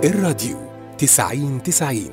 الراديو تسعين تسعين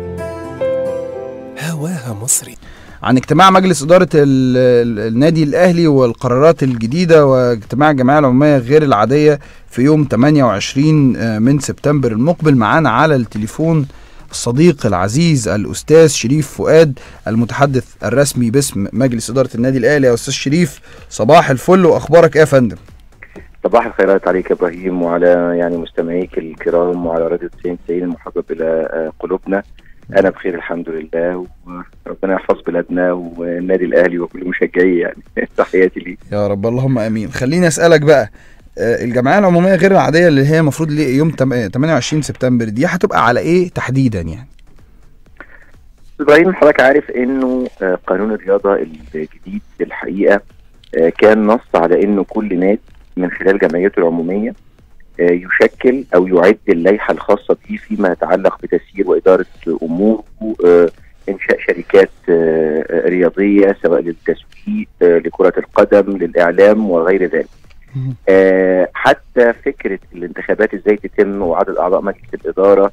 هواها مصري عن اجتماع مجلس إدارة ال- ال- النادي الأهلي والقرارات الجديدة واجتماع الجمعية العمومية غير العادية في يوم 28 من سبتمبر المقبل معانا على التليفون الصديق العزيز الأستاذ شريف فؤاد المتحدث الرسمي باسم مجلس إدارة النادي الأهلي يا أستاذ شريف صباح الفل وأخبارك إيه يا فندم صباح الخيرات عليك يا ابراهيم وعلى يعني مستمعيك الكرام وعلى راديو 90 90 المحبب الى آه، قلوبنا انا بخير الحمد لله وربنا يحفظ بلادنا والنادي الاهلي وكل مشجعيه يعني تحياتي ليك يا رب اللهم امين خليني اسالك بقى آه، الجمعيه العموميه غير العاديه اللي هي المفروض ليه يوم تم- آه، 28 سبتمبر دي هتبقى على ايه تحديدا يعني ابراهيم حضرتك عارف انه آه، قانون الرياضه الجديد الحقيقه آه، كان نص على انه كل نادي من خلال جمعيته العموميه آه، يشكل او يعد اللائحه الخاصه به فيما يتعلق بتسيير واداره اموره آه، انشاء شركات آه، آه، رياضيه سواء للتسويق آه، لكره القدم للاعلام وغير ذلك مم. آه، حتى فكره الانتخابات ازاي تتم وعدد اعضاء مجلس الاداره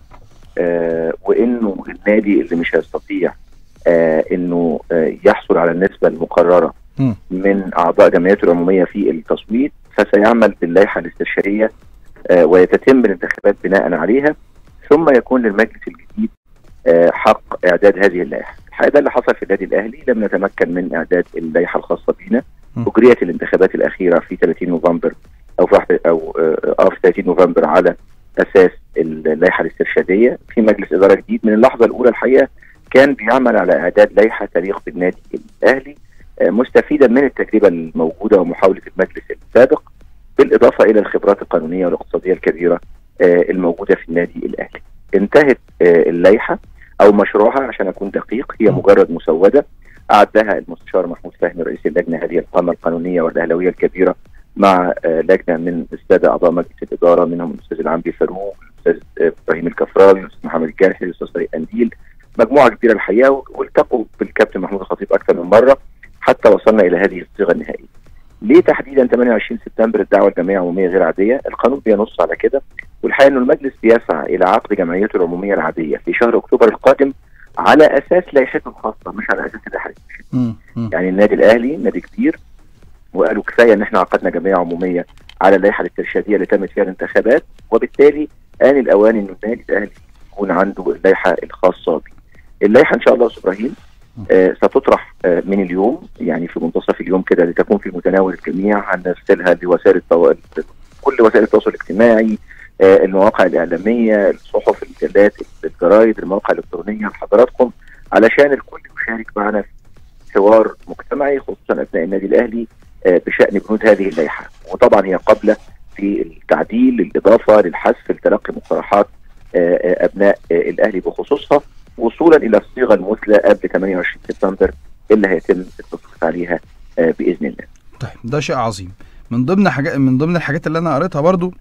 آه، وانه النادي اللي مش هيستطيع آه، انه آه، يحصل على النسبه المقرره مم. من اعضاء جمعيته العموميه في التصويت فسيعمل باللائحه الاستشاريه آه، ويتم الانتخابات بناء عليها ثم يكون للمجلس الجديد آه، حق اعداد هذه اللائحه. الحقيقه ده اللي حصل في النادي الاهلي لم نتمكن من اعداد اللائحه الخاصه بنا م. اجريت الانتخابات الاخيره في 30 نوفمبر او في واحد- او آه، آه، في 30 نوفمبر على اساس اللائحه الاسترشاديه في مجلس اداره جديد من اللحظه الاولى الحقيقه كان بيعمل على اعداد لائحه تليق بالنادي الاهلي آه، مستفيدا من التجربه الموجوده ومحاوله المجلس السابق بالاضافه الى الخبرات القانونيه والاقتصاديه الكبيره آه، الموجوده في النادي الاهلي. انتهت آه، اللائحه او مشروعها عشان اكون دقيق هي م. مجرد مسوده اعدها المستشار محمود فهمي رئيس اللجنه هذه القامه القانونيه والاهلاويه الكبيره مع آه، لجنه من الساده اعضاء مجلس الاداره منهم الاستاذ العمري فاروق الاستاذ آه، ابراهيم الكفراوي الاستاذ محمد الجارحي الاستاذ طارق قنديل مجموعه كبيره الحقيقه والتقوا بالكابتن محمود الخطيب اكثر من مره حتى وصلنا الى هذه الصيغه النهائيه. ليه تحديدا 28 سبتمبر الدعوه الجمعيه عموميه غير عاديه؟ القانون بينص على كده والحقيقه انه المجلس بيسعى الى عقد جمعيته العموميه العاديه في شهر اكتوبر القادم على اساس لائحته الخاصه مش على اساس اللائحه مم. مم. يعني النادي الاهلي نادي كبير وقالوا كفايه ان احنا عقدنا جمعيه عموميه على اللائحه الاسترشاديه اللي تمت فيها الانتخابات وبالتالي ان الاوان انه النادي الاهلي يكون عنده اللائحه الخاصه به. اللائحه ان شاء الله يا أستاذ ابراهيم آه ستطرح آه من اليوم يعني في منتصف اليوم كده لتكون في متناول الجميع هنرسلها لوسائل التواصل كل وسائل التواصل الاجتماعي آه المواقع الاعلاميه الصحف المجلات الجرايد المواقع الالكترونيه لحضراتكم علشان الكل يشارك معنا في حوار مجتمعي خصوصا ابناء النادي الاهلي آه، بشان بنود هذه اللائحه وطبعا هي قابله في التعديل للاضافه للحذف لتلقي مقترحات آه، آه، ابناء آه، الاهلي بخصوصها وصولا الى الصيغه المثلى قبل 28 سبتمبر اللي هيتم التصويت عليها آه، باذن الله. طيب ده شيء عظيم من ضمن حاجات من ضمن الحاجات اللي انا قريتها برضو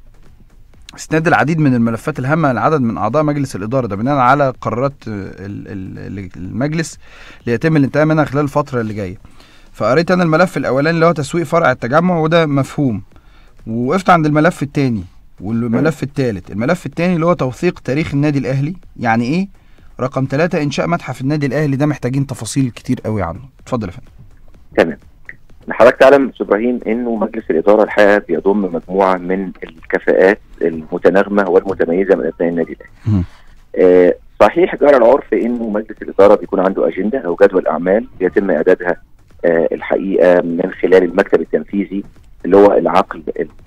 اسناد العديد من الملفات الهامه لعدد من اعضاء مجلس الاداره ده بناء على قرارات آه، ال- ال- المجلس ليتم الانتهاء منها خلال الفتره اللي جايه فقريت انا الملف الاولاني اللي هو تسويق فرع التجمع وده مفهوم ووقفت عند الملف الثاني والملف الثالث الملف الثاني اللي هو توثيق تاريخ النادي الاهلي يعني ايه رقم ثلاثة انشاء متحف النادي الاهلي ده محتاجين تفاصيل كتير قوي عنه اتفضل يا فندم تمام. حضرتك تعلم استاذ ابراهيم انه مجلس الاداره الحقيقه بيضم مجموعه من الكفاءات المتناغمه والمتميزه من ابناء النادي مم. الاهلي. آه صحيح جرى العرف انه مجلس الاداره بيكون عنده اجنده او جدول اعمال بيتم اعدادها آه الحقيقه من خلال المكتب التنفيذي اللي هو العقل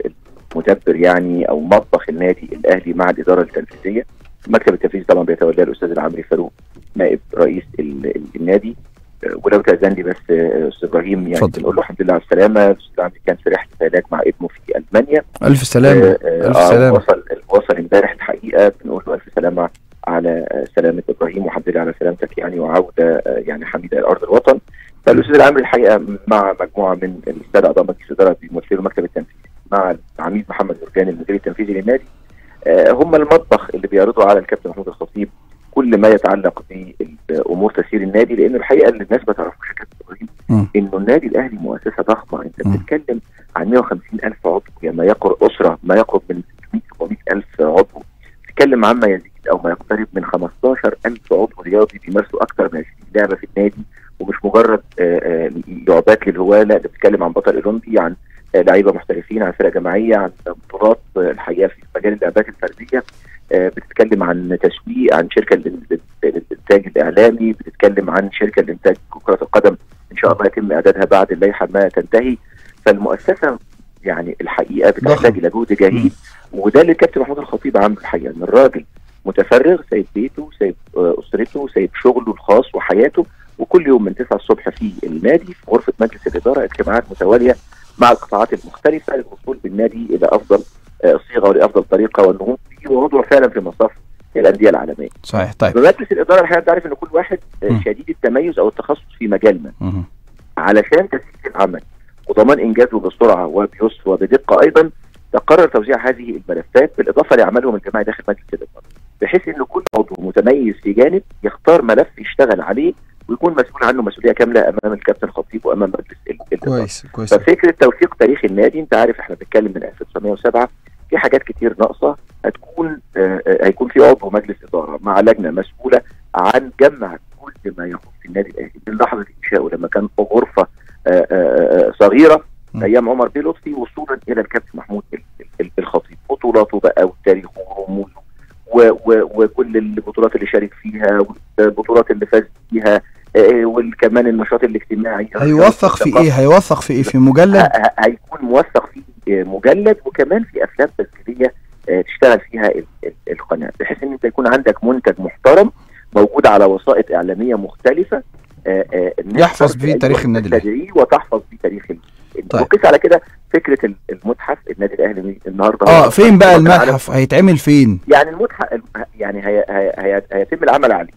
المدبر يعني او مطبخ النادي الاهلي مع الاداره التنفيذيه. المكتب التنفيذي طبعا بيتولاه الاستاذ العمري فاروق نائب رئيس ال- ال- النادي آه، ولو تأذن لي بس آه، استاذ ابراهيم يعني اتفضل. بنقول له الحمد لله على السلامه الاستاذ العمري كان في رحله علاج مع ابنه في المانيا الف سلامه آه، آه، الف آه، سلامه وصل وصل امبارح الحقيقه بنقول له الف سلامه على آه، سلامه ابراهيم والحمد لله على سلامتك يعني وعوده آه، يعني حميده الى ارض الوطن فالاستاذ العامري الحقيقه مع مجموعه من الساده اعضاء مجلس الاداره بيمثلوا المكتب التنفيذي مع العميد محمد مرجان المدير التنفيذي للنادي آه، هم المطبخ اللي بيعرضوا على الكابتن محمود الخطيب كل ما يتعلق بامور تسيير النادي لان الحقيقه اللي الناس ما تعرفوش يا كابتن ابراهيم مم. انه النادي الاهلي مؤسسه ضخمه انت مم. بتتكلم عن 150 الف عضو يعني ما يقرب اسره ما يقرب من 600 700 الف عضو بنتكلم عما يزيد او ما يقترب من 15 الف عضو رياضي بيمارسوا اكثر من 20 لعبه في النادي ومش مجرد آه، آه، لعبات للهواه لا ده بتتكلم عن بطل اولمبي عن آه، لعيبه محترفين عن فرق جماعيه عن بطولات آه، الحقيقه في مجال اللعبات الفرديه آه، بتتكلم عن تسويق عن شركه لل- لل- للانتاج الاعلامي بتتكلم عن شركه لانتاج كره القدم ان شاء الله يتم اعدادها بعد اللائحه ما تنتهي فالمؤسسه يعني الحقيقه بتحتاج ضخم. الى جهد جهيد وده اللي الكابتن محمود الخطيب عامله الحقيقه ان الراجل متفرغ سايب بيته سايب آه، اسرته سايب شغله الخاص وحياته وكل يوم من 9 الصبح في النادي في غرفه مجلس الاداره اجتماعات متواليه مع القطاعات المختلفه للوصول بالنادي الى افضل آه، صيغه ولافضل طريقه والنهوض فيه ووضعه فعلا في مصاف الانديه العالميه. صحيح طيب بمجلس الاداره الحقيقه انت عارف ان كل واحد آه، م. شديد التميز او التخصص في مجال ما. مهم. علشان تسهيل العمل وضمان انجازه بسرعه وبيسر وبدقه ايضا تقرر توزيع هذه الملفات بالاضافه لعملهم الجماعي داخل مجلس الاداره بحيث ان كل عضو متميز في جانب يختار ملف يشتغل عليه ويكون مسؤول عنه مسؤوليه كامله امام الكابتن الخطيب وامام مجلس ال- الاداره. كويس كويس ففكره توثيق تاريخ النادي انت عارف احنا بنتكلم من 1907 في حاجات كتير ناقصه هتكون آه، آه، هيكون في عضو مجلس اداره مع لجنه مسؤوله عن جمع كل ما يخص النادي الاهلي من لحظه انشائه لما كان في غرفه آه، آه، آه، صغيره م. ايام عمر بيه لطفي وصولا الى الكابتن محمود ال- ال- الخطيب بطولاته بقى وتاريخه ورموزه و- و- وكل البطولات اللي شارك فيها والبطولات اللي فاز فيها آه، وكمان النشاط الاجتماعي هيوثق في ايه هيوثق في ايه في مجلد ه- ه- هيكون موثق فيه آه، مجلد وكمان في افلام تسجيليه آه، تشتغل فيها ال- ال- القناه بحيث ان انت يكون عندك منتج محترم موجود على وسائط اعلاميه مختلفه آه، آه، الناس يحفظ تقدر بيه تاريخ أيوة النادي الأهلي. تستدعيه وتحفظ بيه تاريخ ال- ال- طيب. وقيس على كده فكره ال- المتحف النادي الاهلي النهارده اه هو فين بقى أكبر العالم. المتحف هيتعمل فين يعني المتحف يعني هي هي هي هيتم العمل عليه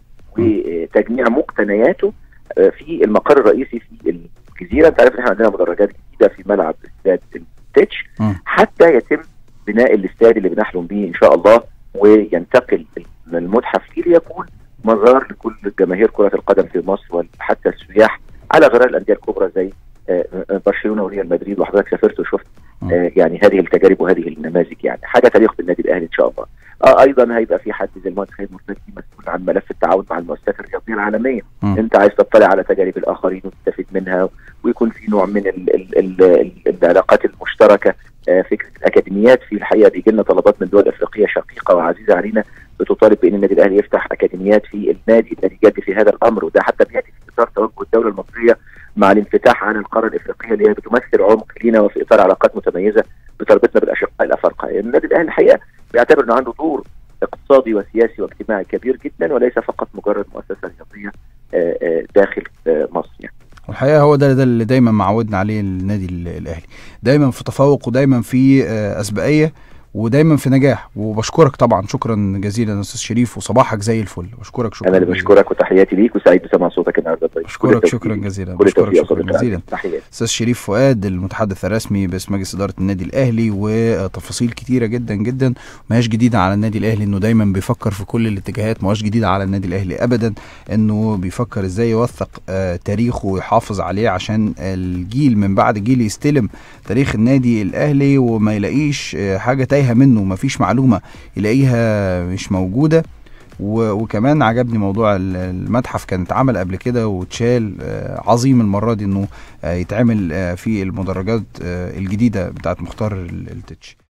وتجميع مقتنياته آه، في المقر الرئيسي في الجزيره انت عارف ان احنا عندنا مدرجات جديده في ملعب استاد التتش مم. حتى يتم بناء الاستاد اللي بنحلم به ان شاء الله وينتقل المتحف فيه ليكون مزار لكل جماهير كره القدم في مصر وحتى السياح على غرار الانديه الكبرى زي آه، آه، برشلونه وريال مدريد وحضرتك سافرت وشفت مم. آه، يعني هذه التجارب وهذه النماذج يعني حاجه تليق بالنادي الاهلي ان شاء الله. اه ايضا هيبقى في حد زي المهندس خالد مرتضي مسؤول عن ملف التعاون مع المؤسسات الرياضيه العالميه، مم. انت عايز تطلع على تجارب الاخرين وتستفيد منها ويكون في نوع من ال ال ال ال العلاقات المشتركه آه، فكره الاكاديميات في الحقيقه بيجي لنا طلبات من دول افريقيه شقيقه وعزيزه علينا بتطالب بان النادي الاهلي يفتح اكاديميات في النادي الذي جد في هذا الامر وده حتى بياتي في اطار توجه الدوله المصريه مع الانفتاح على القاره الافريقيه اللي هي بتمثل عمق لينا وفي اطار علاقات متميزه بتربطنا بالاشقاء الافارقه، النادي الاهلي الحقيقه بيعتبر انه عنده دور اقتصادي وسياسي واجتماعي كبير جدا وليس فقط مجرد مؤسسه رياضيه آه، آه، داخل آه، مصر يعني. والحقيقه هو ده ده اللي دايما معودنا عليه النادي ال- الاهلي دايما في تفوق ودايما في آه، اسبقيه ودايما في نجاح وبشكرك طبعا شكرا جزيلا يا استاذ شريف وصباحك زي الفل بشكرك شكرا انا اللي جزيلا. بشكرك وتحياتي ليك وسعيد بسمع صوتك النهارده طيب. كل بشكرك التوفيق شكرا ليك. جزيلا كل بشكرك التوفيق يا شكرا صديقي جزيلا العزيز. تحياتي استاذ شريف فؤاد المتحدث الرسمي باسم مجلس اداره النادي الاهلي وتفاصيل كتيره جدا جدا ما هياش جديده على النادي الاهلي انه دايما بيفكر في كل الاتجاهات ما هوش جديده على النادي الاهلي ابدا انه بيفكر ازاي يوثق آه تاريخه ويحافظ عليه عشان الجيل من بعد جيل يستلم تاريخ النادي الاهلي وما يلاقيش آه حاجه تايهه منه ما فيش معلومه يلاقيها مش موجوده و- وكمان عجبني موضوع ال- المتحف كان اتعمل قبل كده واتشال آه، عظيم المره دي انه آه، يتعمل آه، في المدرجات آه، الجديده بتاعت مختار ال- التتش